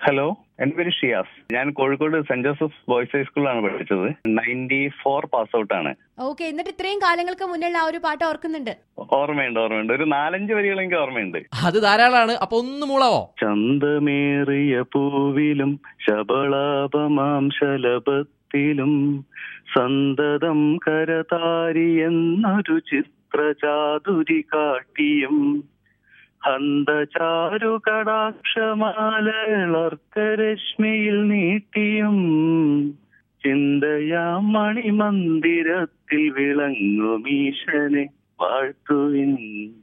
hello എന്റെ പേര് ഷിയാസ് ഞാൻ കോഴിക്കോട് സെന്റ് ജോസഫ് ബോയ്സ് ഹൈസ്കൂളിലാണ് പഠിച്ചത് നയൻറ്റി ഫോർ പാസ് ഔട്ട് ആണ് ഓക്കെ എന്നിട്ട് ഇത്രയും കാലങ്ങൾക്ക് മുന്നുള്ള ആ ഒരു പാട്ട് ഓർക്കുന്നുണ്ട് ഓർമ്മയുണ്ട് ഓർമ്മയുണ്ട് ഒരു നാലഞ്ച് വരികളെങ്കിൽ ഓർമ്മയുണ്ട് അത് ധാരാളമാണ് അപ്പൊ ഒന്ന് മൂളാവോ ചന്തമേറിയ പൂവിലും ശബളാപമാം ശലഭത്തിലും സന്തതം കരതാരി എന്നൊരു ചിത്രചാതുരി കാട്ടിയും ഹന്തചാരു കടാക്ഷമാലർക്കരശ്മിയിൽ നീട്ടിയും ചിന്തയാം മണിമന്ദിരത്തിൽ വിളങ്ങുമീശനെ വാഴ്ത്തുവിൻ